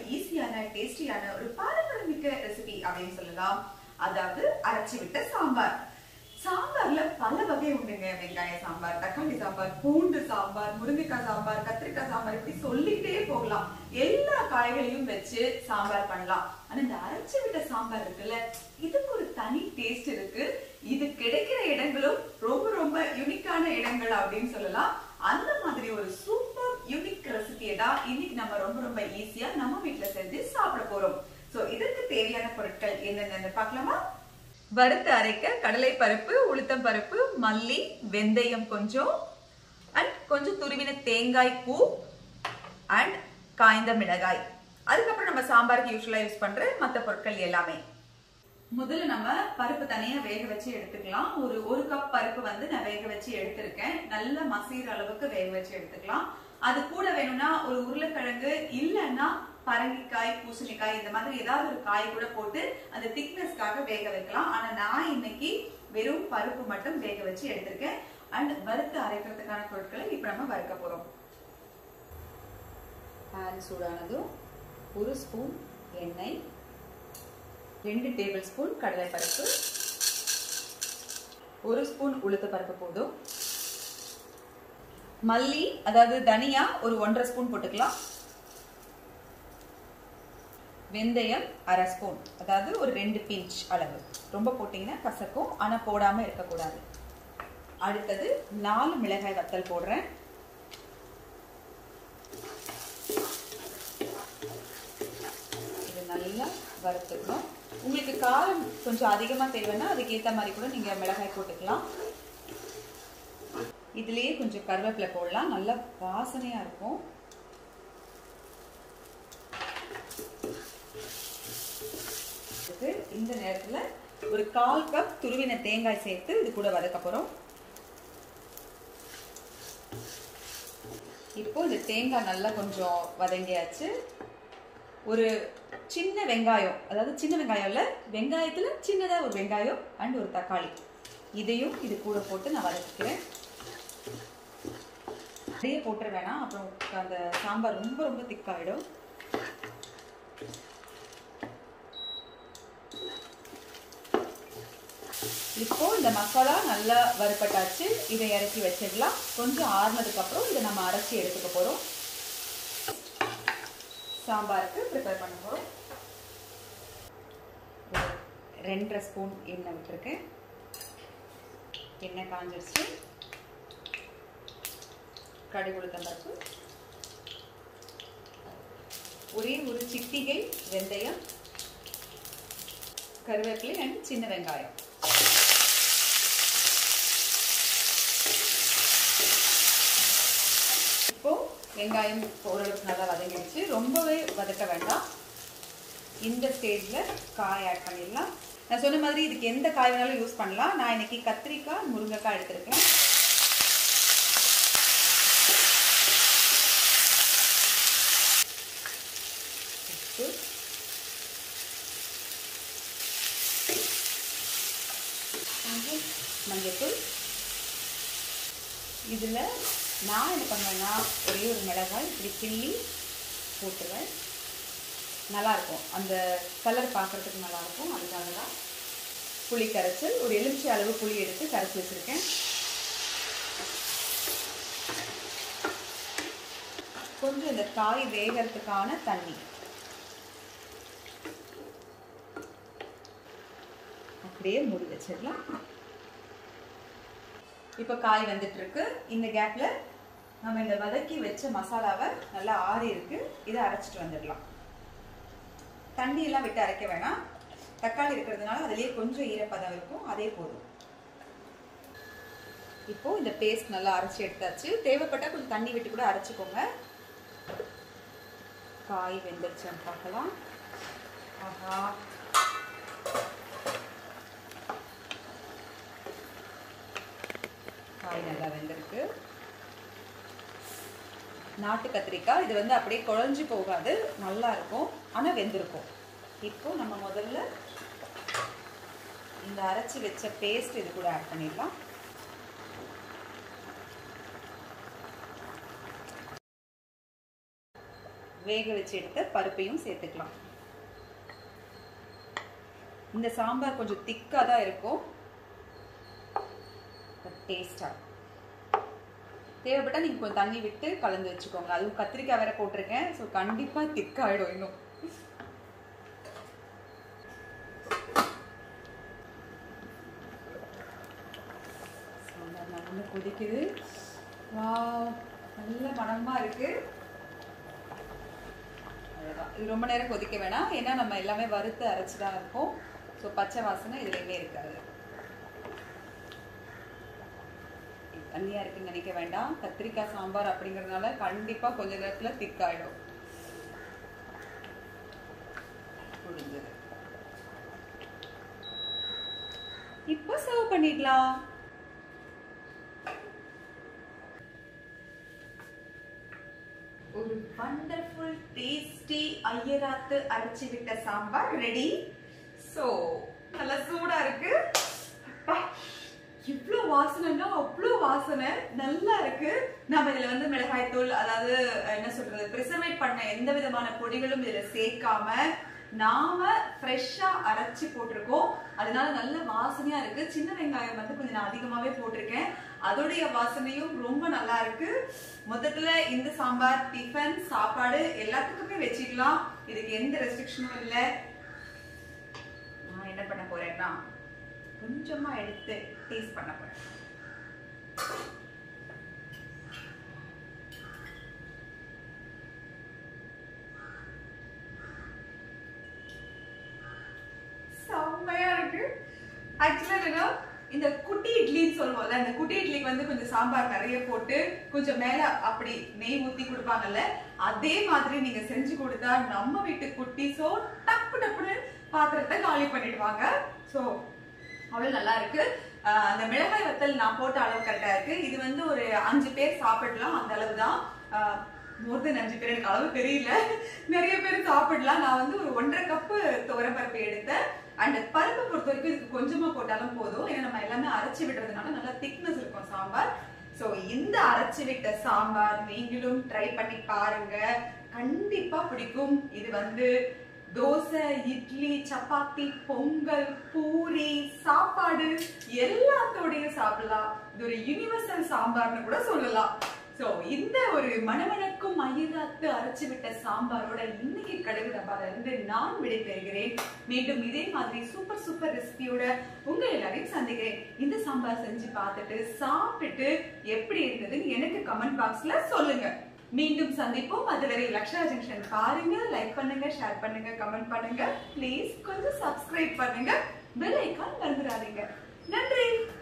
ஈஸியான டேஸ்டியான ஒரு பாரம்பரியமிக்க ரெசிபி அப்படின்னு சொல்லலாம் அதாவது அரைச்சி விட்ட சாம்பார் சாம்பார்ல பல வகை உண்டுங்க வெங்காய சாம்பார் தக்காளி சாம்பார் பூண்டு சாம்பார் முருங்கைக்காய் சாம்பார் கத்திரிக்காய் சாம்பார் இப்படி சொல்லிட்டே போகலாம் எல்லா காய்களையும் வச்சு சாம்பார் பண்ணலாம் ஆனா இந்த அரைச்சு விட்ட சாம்பார் இருக்குல்ல இதுக்கு ஒரு தனி டேஸ்ட் இருக்கு இது கிடைக்கிற இடங்களும் ரொம்ப ரொம்ப யூனிக்கான இடங்கள் அப்படின்னு சொல்லலாம் அந்த மாதிரி ஒரு சூப்பர் யூனிக் ரெசிபியை தான் இன்னைக்கு நம்ம ரொம்ப ரொம்ப ஈஸியா நம்ம வீட்ல செஞ்சு சாப்பிட போறோம் சோ இதற்கு தேவையான பொருட்கள் என்னென்னு பார்க்கலாமா வறுத்து அரைக்க கடலை பருப்பு உளுத்தம் பருப்பு மல்லி வெந்தயம் கொஞ்சம் அண்ட் கொஞ்சம் துருவின தேங்காய் பூ அண்ட் காய்ந்த மிளகாய் அதுக்கப்புறம் நம்ம சாம்பாருக்கு யூஸ்வலா யூஸ் பண்ற மத்த பொருட்கள் எல்லாமே முதல்ல நம்ம பருப்பு தனியா வேக வச்சு எடுத்துக்கலாம் ஒரு ஒரு கப் பருப்பு வந்து நான் வேக வச்சு எடுத்திருக்கேன் நல்ல மசீர அளவுக்கு வேக வச்சு எடுத்துக்கலாம் அது கூட வேணும்னா ஒரு உருளைக்கிழங்கு இல்லைன்னா பரங்கிக்காய் பூசணிக்காய் இந்த மாதிரி ஏதாவது ஒரு காய் கூட போட்டு அந்த திக்னஸ்க்காக வேக வைக்கலாம் ஆனா நான் இன்னைக்கு வெறும் பருப்பு மட்டும் வேக வச்சு எடுத்திருக்கேன் அண்ட் வறுத்து அரைக்கிறதுக்கான பொருட்களை இப்ப நம்ம வறுக்க போறோம் பேன் சூடானதும் ஒரு ஸ்பூன் எண்ணெய் ரெண்டு டேபிள் ஸ்பூன் கடலைப்பருப்பு ஒரு ஸ்பூன் உளுத்த பருப்பு போதும் மல்லி அதாவது தனியா ஒரு ஒன்றரை ஸ்பூன் போட்டுக்கலாம் வெந்தயம் அரை ஸ்பூன் அதாவது ஒரு ரெண்டு பிஞ்ச் அளவு ரொம்ப போட்டிங்கன்னா கசக்கும் ஆனால் போடாமல் இருக்கக்கூடாது அடுத்தது நாலு மிளகாய் வத்தல் போடுறேன் இது நல்லா வறுத்துக்கணும் உங்களுக்கு காரம் கொஞ்சம் அதிகமாக தேவைன்னா அதுக்கேற்ற மாதிரி கூட நீங்கள் மிளகாய் போட்டுக்கலாம் இதுலேயே கொஞ்சம் கருவேப்பிலை போடலாம் நல்லா வாசனையாக இருக்கும் இந்த நேரத்தில் ஒரு கால் கப் துருவின தேங்காய் சேர்த்து இது கூட வதக்க போகிறோம் இப்போ இந்த தேங்காய் நல்லா கொஞ்சம் வதங்கியாச்சு ஒரு சின்ன வெங்காயம் அதாவது சின்ன வெங்காயம் இல்லை வெங்காயத்தில் சின்னதாக ஒரு வெங்காயம் அண்ட் ஒரு தக்காளி இதையும் இது கூட போட்டு நான் வதக்கிக்கிறேன் அப்படியே போட்டுற வேணாம் அப்புறம் அந்த சாம்பார் ரொம்ப ரொம்ப திக்காயிடும் இப்போ இந்த மசாலா நல்லா வறுப்பட்டாச்சு இதை இறக்கி வச்சிடலாம் கொஞ்சம் ஆறுனதுக்கு அப்புறம் இதை நம்ம அரைச்சி எடுத்துக்க போறோம் சாம்பாருக்கு ப்ரிப்பேர் பண்ண போறோம் ரெண்டரை ஸ்பூன் எண்ணெய் விட்டுருக்கேன் எண்ணெய் காஞ்சிருச்சு கடுகு உளுத்தம் பருப்பு ஒரே ஒரு சிட்டிகை வெந்தயம் கருவேப்பிலை அண்ட் சின்ன வெங்காயம் இப்போ வெங்காயம் ஓரளவுக்கு நல்லா வதங்கிடுச்சு ரொம்பவே வதக்க வேண்டாம் இந்த ஸ்டேஜில் காய் ஆட் பண்ணிடலாம் நான் சொன்ன மாதிரி இதுக்கு எந்த காய் வேணாலும் யூஸ் பண்ணலாம் நான் இன்னைக்கு கத்திரிக்காய் முருங்கைக்காய் எடுத்திருக்கேன் மஞ்சத்தூள் இதில் நான் என்ன பண்ணுவேன்னா ஒரே ஒரு மிளகாய் இப்படி கிள்ளி போட்டுருவேன் நல்லாயிருக்கும் அந்த கலர் பார்க்குறதுக்கு நல்லாயிருக்கும் அதுக்காக தான் புளி கரைச்சல் ஒரு எலுமிச்சை அளவு புளி எடுத்து கரைச்சி வச்சுருக்கேன் கொஞ்சம் இந்த காய் வேகிறதுக்கான தண்ணி அப்படியே மூடி வச்சிடலாம் இப்போ காய் வந்துட்டு இருக்கு இந்த கேப்ல நம்ம இந்த வதக்கி வச்ச மசாலாவை நல்லா ஆறி இருக்கு இதை அரைச்சிட்டு வந்துடலாம் தண்ணி எல்லாம் விட்டு அரைக்க வேணாம் தக்காளி இருக்கிறதுனால அதுலேயே கொஞ்சம் ஈரப்பதம் இருக்கும் அதே போதும் இப்போ இந்த பேஸ்ட் நல்லா அரைச்சி எடுத்தாச்சு தேவைப்பட்டா கொஞ்சம் தண்ணி விட்டு கூட அரைச்சிக்கோங்க காய் வெந்துருச்சான்னு பார்க்கலாம் ஆஹா காய் நல்லா வெந்திருக்கு நாட்டு கத்திரிக்காய் இது வந்து அப்படியே குழஞ்சி போகாது நல்லா இருக்கும் ஆனால் வெந்திருக்கும் இப்போ நம்ம முதல்ல இந்த அரைச்சி வச்ச பேஸ்ட் இது கூட ஆட் பண்ணிடலாம் வேக வச்சு எடுத்த பருப்பையும் சேர்த்துக்கலாம் இந்த சாம்பார் கொஞ்சம் திக்காக தான் இருக்கும் டேஸ்டாக தேவைப்பட்டா நீங்கள் கொஞ்சம் தண்ணி விட்டு கலந்து வச்சுக்கோங்க அதுவும் கத்திரிக்காய் வேற போட்டிருக்கேன் ஸோ கண்டிப்பாக திக்காயிடும் இன்னும் சாம்பார் நல்லா கொதிக்குது வா நல்ல மணமா இருக்கு அவ்வளோதான் இது ரொம்ப நேரம் கொதிக்க வேணாம் ஏன்னா நம்ம எல்லாமே வறுத்து அரைச்சி தான் இருக்கோம் ஸோ பச்சை வாசனை இதுலையுமே இருக்காது தண்ணியா இருக்குன்னு நினைக்க வேண்டாம் கத்திரிக்காய் சாம்பார் அப்படிங்கறதுனால கண்டிப்பா கொஞ்ச நேரத்துல திக்காயிடும் முடிஞ்சது இப்போ சர்வ் பண்ணிடலாம் ஒரு வண்டர்ஃபுல் டேஸ்டி ஐயராத்து அரைச்சி விட்ட சாம்பார் ரெடி சோ நல்லா சூடா இருக்கு அப்பா இவ்ளோ வாசனைன்னா அவ்வளோ வாசனை நல்லா இருக்கு நாம இதுல வந்து மிளகாய் தூள் அதாவது என்ன சொல்றது பிரிசர்வேட் பண்ண எந்த விதமான பொடிகளும் இதுல சேர்க்காம நாம ஃப்ரெஷ்ஷா அரைச்சு போட்டிருக்கோம் அதனால நல்ல வாசனையா இருக்கு சின்ன வெங்காயம் வந்து கொஞ்சம் நான் அதிகமாவே போட்டிருக்கேன் அதோடைய வாசனையும் ரொம்ப நல்லா இருக்கு மொத்தத்துல இந்த சாம்பார் டிஃபன் சாப்பாடு எல்லாத்துக்குமே வச்சுக்கலாம் இதுக்கு எந்த ரெஸ்ட்ரிக்ஷனும் இல்லை நான் என்ன பண்ண போறேன்னா கொஞ்சமா எடுத்து டேஸ்ட் பண்ண போறேன் செம்மையா இருக்கு ஆக்சுவலா என்னன்னா இந்த குட்டி இட்லின்னு சொல்லுவோம்ல இந்த குட்டி இட்லிக்கு வந்து கொஞ்சம் சாம்பார் நிறைய போட்டு கொஞ்சம் மேல அப்படி நெய் ஊத்தி கொடுப்பாங்கல்ல அதே மாதிரி நீங்க செஞ்சு கொடுத்தா நம்ம வீட்டு குட்டிஸோ டப்பு டப்புன்னு பாத்திரத்தை காலி பண்ணிடுவாங்க சோ அவ்வளவு நல்லா இருக்கு ஆஹ் அந்த மிளகாய் வத்தல் நான் போட்ட அளவு கரெக்டா இருக்கு இது வந்து ஒரு அஞ்சு பேர் சாப்பிடலாம் அந்த அளவு தான் மோர் தென் அஞ்சு பேர் எனக்கு அளவு தெரியல நிறைய பேர் சாப்பிடலாம் நான் வந்து ஒரு ஒன்றரை கப்பு துவரப்பருப்பு எடுத்தேன் அண்ட் பருப்பு பொறுத்த வரைக்கும் இதுக்கு கொஞ்சமா போட்டாலும் போதும் ஏன்னா நம்ம எல்லாமே அரைச்சி விடுறதுனால நல்லா திக்னஸ் இருக்கும் சாம்பார் சோ இந்த அரைச்சி விட்ட சாம்பார் நீங்களும் ட்ரை பண்ணி பாருங்க கண்டிப்பா பிடிக்கும் இது வந்து தோசை இட்லி சப்பாத்தி பொங்கல் பூரி சாப்பாடு எல்லாத்தோடையும் சாப்பிடலாம் இது ஒரு யுனிவர்சல் சாம்பார்னு கூட சொல்லலாம் சோ இந்த ஒரு மணமணக்கும் மயிராத்து அரைச்சு விட்ட சாம்பாரோட இன்னைக்கு கடுகு டப்பால இருந்து நான் விடைபெறுகிறேன் மீண்டும் இதே மாதிரி சூப்பர் சூப்பர் ரெசிபியோட உங்க எல்லாரையும் சந்திக்கிறேன் இந்த சாம்பார் செஞ்சு பார்த்துட்டு சாப்பிட்டுட்டு எப்படி இருந்ததுன்னு எனக்கு கமெண்ட் பாக்ஸ்ல சொல்லுங்க மீண்டும் சந்திப்போம் அதுவரை லக்ஷா ஜங்ஷன் பாருங்க லைக் பண்ணுங்க ஷேர் பண்ணுங்க கமெண்ட் பண்ணுங்க ப்ளீஸ் கொஞ்சம் சப்ஸ்கிரைப் பண்ணுங்க பெல் ஐக்கான் மறந்துடாதீங்க நன்றி